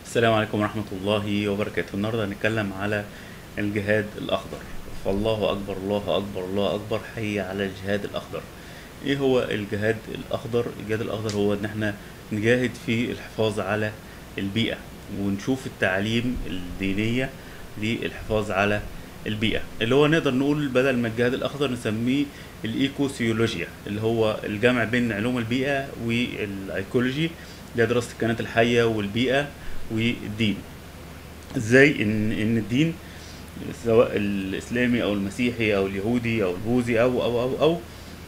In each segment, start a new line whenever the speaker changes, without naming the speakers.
السلام عليكم ورحمة الله وبركاته النهاردة هنتكلم على الجهاد الأخضر فالله أكبر الله أكبر الله أكبر حي على الجهاد الأخضر إيه هو الجهاد الأخضر؟ الجهاد الأخضر هو إن إحنا نجاهد في الحفاظ على البيئة ونشوف التعاليم الدينية للحفاظ على البيئة اللي هو نقدر نقول بدل ما الجهاد الأخضر نسميه الإيكوسيولوجيا اللي هو الجمع بين علوم البيئة والإيكولوجي اللي هي دراسة الكائنات الحية والبيئة والدين ازاي ان ان الدين سواء الاسلامي او المسيحي او اليهودي او البوذي او او او او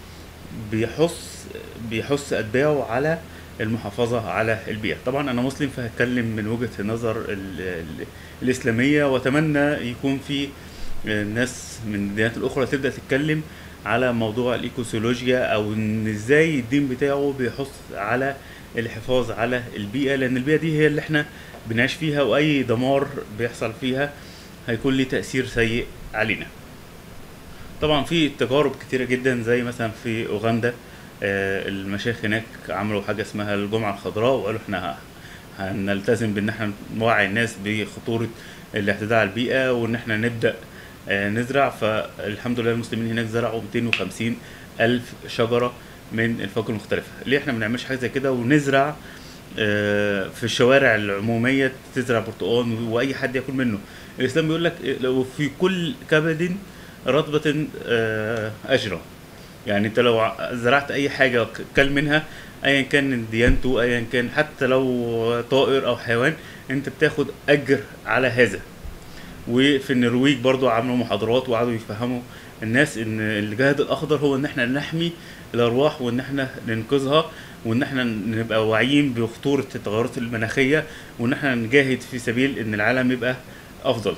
بيحث بيحث اتباعه على المحافظة على البيئة طبعا انا مسلم فهتكلم من وجهة النظر ال ال الاسلامية واتمنى يكون في ناس من الديانات الاخرى تبدأ تتكلم على موضوع الايكوسيولوجيا او ان ازاي الدين بتاعه بيحث على الحفاظ على البيئة لأن البيئة دي هي اللي احنا بنعيش فيها وأي دمار بيحصل فيها هيكون ليه تأثير سيء علينا طبعا في تجارب كتيرة جدا زي مثلا في أوغندا آه، المشايخ هناك عملوا حاجة اسمها الجمعة الخضراء وقالوا احنا هنلتزم بان احنا نوعي الناس بخطورة الاعتداء على البيئة وان احنا نبدأ آه، نزرع فالحمد لله المسلمين هناك زرعوا 250 ألف شجرة من الفواكه المختلفة ليه احنا ما بنعملش حاجة زي كده ونزرع آه، في الشوارع العمومية تزرع برتقال وأي حد ياكل منه الإسلام بيقول لك لو في كل كبد رطبة آه، أجرة يعني انت لو زرعت اي حاجة كل منها ايا كان ديانته ايا كان حتى لو طائر او حيوان انت بتاخد اجر على هذا وفي النرويج برضو عملوا محاضرات وقعدوا يفهموا الناس ان الجهاد الاخضر هو ان احنا نحمي الارواح وان احنا ننقذها وان احنا نبقى واعيين بخطوره التغيرات المناخيه وان احنا نجاهد في سبيل ان العالم يبقى افضل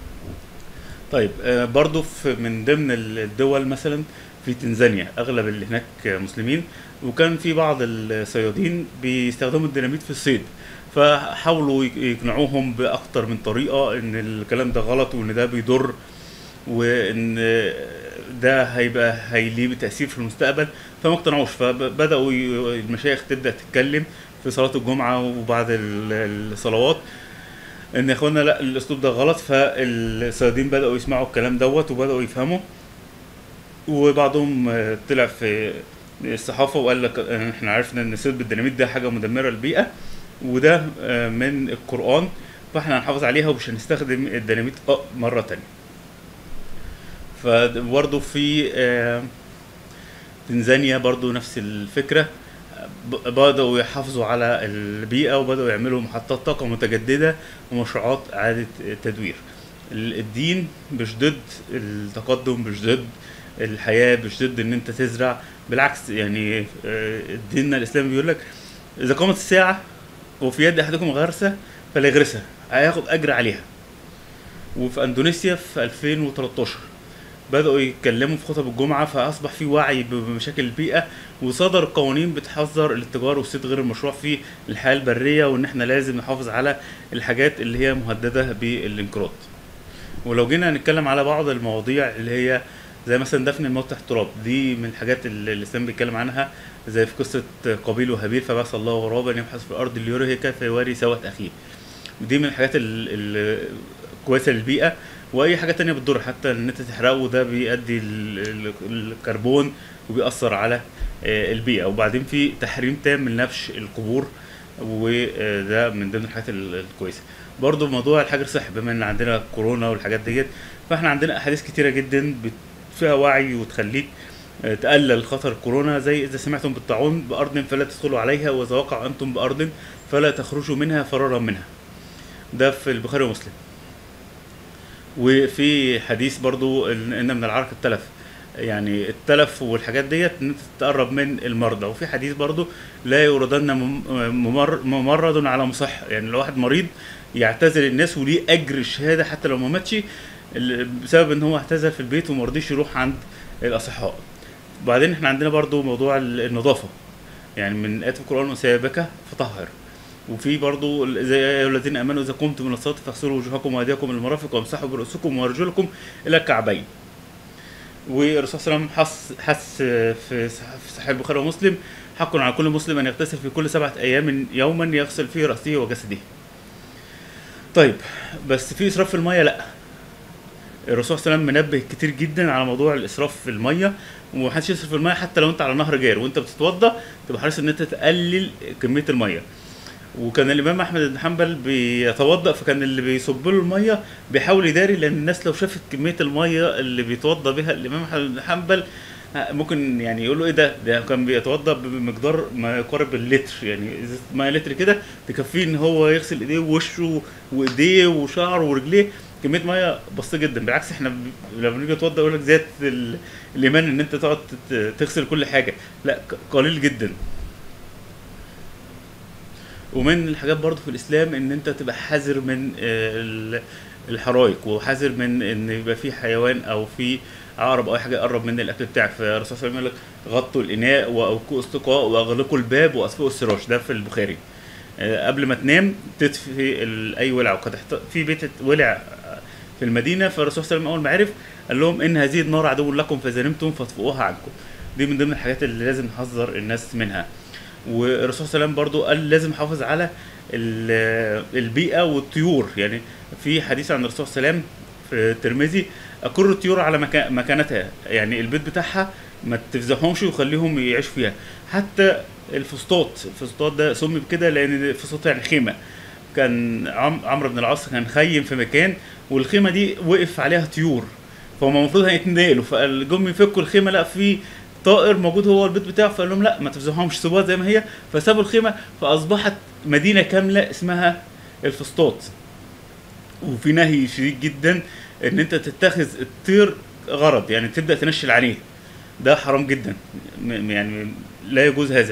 طيب آه، برضو في من ضمن الدول مثلا في تنزانيا اغلب اللي هناك مسلمين وكان في بعض الصيادين بيستخدموا الديناميت في الصيد فحاولوا يقنعوهم باكتر من طريقه ان الكلام ده غلط وان ده بيضر وان ده هيبقى هيليه بتاثير في المستقبل فما اقتنعوش فبداوا ي- المشايخ تبدا تتكلم في صلاه الجمعه وبعد ال- الصلوات ان يا اخوانا لا الاسلوب ده غلط فالصيادين بداوا يسمعوا الكلام دوت وبداوا يفهموا وبعضهم آه، طلع في الصحافه وقال لك آه، احنا عرفنا ان الصيد بالديناميت ده حاجه مدمره للبيئه وده آه، من القران فاحنا هنحافظ عليها ومش هنستخدم الديناميت آه، مره تانية فبرضه في آه، تنزانيا برضه نفس الفكره ب- بدأوا يحافظوا على البيئة وبدأوا يعملوا محطات طاقة متجددة ومشروعات إعادة تدوير ال- الدين مش ضد التقدم مش ضد الحياة مش ضد إن أنت تزرع بالعكس يعني آه، ديننا الإسلامي بيقول لك إذا قامت الساعة وفي يد أحدكم غرسة فليغرسها هياخد أجر عليها وفي أندونيسيا في 2013 بدأوا يتكلموا في خطب الجمعة فأصبح في وعي بمشاكل البيئة وصدر قوانين بتحذر الاتجار والصيد غير المشروع في الحياة البرية وإن إحنا لازم نحافظ على الحاجات اللي هي مهددة بالانقراض. ولو جينا نتكلم على بعض المواضيع اللي هي زي مثلا دفن الموت تحت التراب دي من الحاجات اللي الإسلام بيتكلم عنها زي في قصة قابيل وهابيل فبعث الله غرابا يبحث في الأرض ليريه كيف يواري سوءة أخيه. ودي من الحاجات ال- ال- الكويسة للبيئة واي حاجه تانية بتضر حتى ان انت تحرقه ده بيؤدي ال- ال- الكربون وبيأثر على آه، البيئه وبعدين في تحريم تام من نبش القبور وده من ضمن الحاجات ال- الكويسه برضو موضوع الحجر الصحي بما ان عندنا كورونا والحاجات ديت فاحنا عندنا احاديث كتيره جدا بت- فيها وعي وتخليك آه، تقلل خطر كورونا زي اذا سمعتم بالطاعون بارض فلا تدخلوا عليها واذا وقع انتم بارض فلا تخرجوا منها فرارا منها ده في البخاري ومسلم وفي حديث برضو ان إن من العرق التلف يعني التلف والحاجات ديت ان انت تقرب من المرضى وفي حديث برضو لا يردن مم- ممر ممرض على مصح يعني لو واحد مريض يعتزل الناس وليه اجر الشهاده حتى لو ما ماتش ال- بسبب ان هو اعتزل في البيت وما رضيش يروح عند الاصحاء وبعدين احنا عندنا برضو موضوع ال- النظافه يعني من آيات القرآن وثيابك فطهر وفي برضو ال- زي يا أيها الذين امنوا اذا قمتم من الصلاه فاغسلوا وجوهكم وايديكم الى المرافق وامسحوا برؤوسكم وارجلكم الى الكعبين والرسول صلى الله عليه وسلم حث حث في صح- في صحيح البخاري ومسلم حق على كل مسلم ان يغتسل في كل سبعه ايام يوما يغسل فيه راسه وجسده طيب بس في اسراف في الميه لا الرسول صلى الله عليه وسلم منبه كتير جدا على موضوع الاسراف في الميه ومحدش يصرف في الميه حتى لو انت على نهر جار وانت بتتوضى تبقى حريص ان انت تقلل كميه الميه وكان الامام احمد بن حنبل بيتوضا فكان اللي بيصب له الميه بيحاول يداري لان الناس لو شافت كميه الميه اللي بيتوضا بها الامام احمد بن حنبل ممكن يعني يقولوا ايه ده ده كان بيتوضا بمقدار ما يقارب اللتر يعني ازازه ميه لتر كده تكفيه ان هو يغسل ايديه ووشه وايديه وشعره ورجليه كميه ميه بسيطه جدا بالعكس احنا ب- لما بنيجي نتوضا يقول لك زياده ال- الايمان ان انت تقعد تت- تغسل كل حاجه لا ق- قليل جدا ومن الحاجات برضو في الاسلام ان انت تبقى حذر من آه، ال- الحرائق وحذر من ان يبقى في حيوان او في عقرب او اي حاجه يقرب من الاكل بتاعك فالرسول صلى الله عليه وسلم يقول لك غطوا الاناء واوكوا استقاء واغلقوا الباب واصفئوا السراج ده في البخاري آه، قبل ما تنام تطفي ال- اي ولع وقد احت- في بيت ولع في المدينه فالرسول صلى الله عليه وسلم اول ما عرف قال لهم ان هذه النار عدو لكم فاذا نمتم فاطفئوها عنكم دي من ضمن الحاجات اللي لازم نحذر الناس منها والرسول صلى الله عليه وسلم برضو قال لازم نحافظ على ال- البيئه والطيور يعني في حديث عن الرسول صلى الله عليه وسلم في الترمذي اقر الطيور على مكا- مكانتها يعني البيت بتاعها ما تفزعهمش وخليهم يعيشوا فيها حتى الفسطاط الفسطاط ده سمي بكده لان الفسطاط يعني خيمه كان عم- عمرو بن العاص كان خيم في مكان والخيمه دي وقف عليها طيور فهم المفروض هيتنقلوا فجم يفكوا الخيمه لا في طائر موجود هو البيت بتاعه فقال لهم لا ما تفزعهمش سيبوها زي ما هي فسابوا الخيمه فاصبحت مدينه كامله اسمها الفسطاط وفي نهي شديد جدا ان انت تتخذ الطير غرض يعني تبدا تنشل عليه ده حرام جدا م- يعني لا يجوز هذا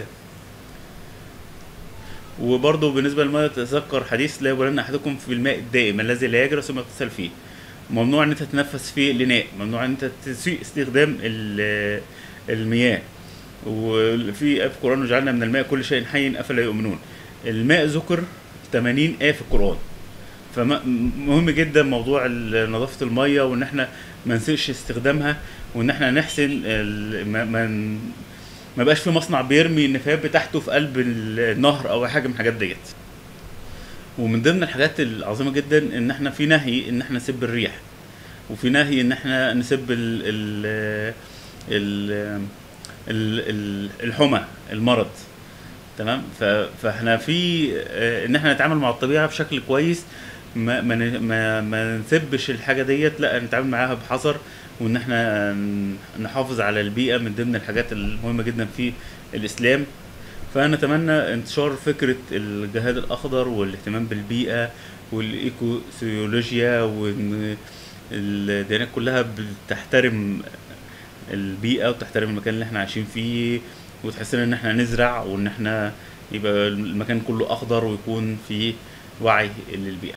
وبرضه بالنسبه للميه تذكر حديث لا يبولن احدكم في الماء الدائم الذي لا يجري ثم يغتسل فيه ممنوع ان انت تتنفس في الاناء ممنوع ان انت تسيء استخدام ال- المياه وفي في القران وجعلنا من الماء كل شيء حي افلا يؤمنون الماء ذكر 80 ايه في القران فمهم جدا موضوع ال- نظافه الميه وان احنا ما نسيئش استخدامها وان احنا نحسن ال- ما ما ن- ما يبقاش في مصنع بيرمي النفايات بتاعته في قلب ال- النهر او أي حاجه من الحاجات ديت ومن ضمن الحاجات العظيمه جدا ان احنا في نهي ان احنا نسب الريح وفي نهي ان احنا نسب ال ال ال ال- ال- الحمى المرض تمام ف- فاحنا في آه، ان احنا نتعامل مع الطبيعه بشكل كويس ما ما ن- ما, ما نسبش الحاجه ديت لا نتعامل معاها بحذر وان احنا ن- نحافظ على البيئه من ضمن الحاجات المهمه جدا في الاسلام فنتمنى انتشار فكره الجهاد الاخضر والاهتمام بالبيئه والايكوسيولوجيا وان الديانات كلها بتحترم البيئه وتحترم المكان اللي احنا عايشين فيه وتحسنا ان احنا نزرع وان احنا يبقى المكان كله اخضر ويكون فيه وعي للبيئه